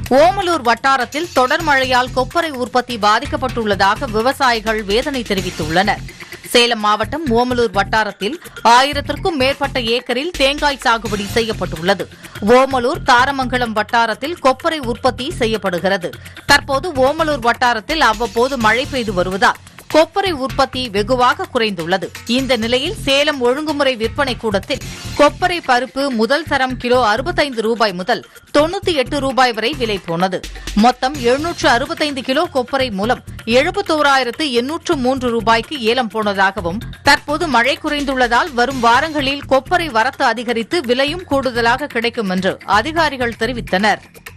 ஓமலூர் வட்டாரத்தில் தொடர் மழையால் கொப்பரை உற்பத்தி பாதிக்கப்பட்டுள்ளதாக விவசாயிகள் வேதனை தெரிவித்துள்ளனர் சேலம் மாவட்டம் ஓமலூர் வட்டாரத்தில் ஆயிரத்திற்கும் மேற்பட்ட ஏக்கரில் தேங்காய் சாகுபடி செய்யப்பட்டுள்ளது ஓமலூர் தாரமங்கலம் வட்டாரத்தில் கொப்பரை உற்பத்தி செய்யப்படுகிறது தற்போது ஓமலூர் வட்டாரத்தில் அவ்வப்போது மழை பெய்து வருவதால் கொப்பரை உற்பத்தி வெகுவாக குறைந்துள்ளது இந்த நிலையில் சேலம் ஒழுங்குமுறை விற்பனை கூடத்தில் கொப்பரை பருப்பு முதல் தரம் கிலோ அறுபத்தைந்து ரூபாய் முதல் தொண்ணூத்தி எட்டு ரூபாய் வரை விலை போனது மொத்தம் எழுநூற்று அறுபத்தைந்து கிலோ கொப்பரை மூலம் எழுபத்தோராயிரத்து எண்ணூற்று மூன்று ரூபாய்க்கு ஏலம் போனதாகவும் தற்போது மழை குறைந்துள்ளதால் வரும் வாரங்களில் கொப்பரை வரத்து அதிகரித்து விலையும் கூடுதலாக கிடைக்கும் என்று அதிகாரிகள் தெரிவித்தனர்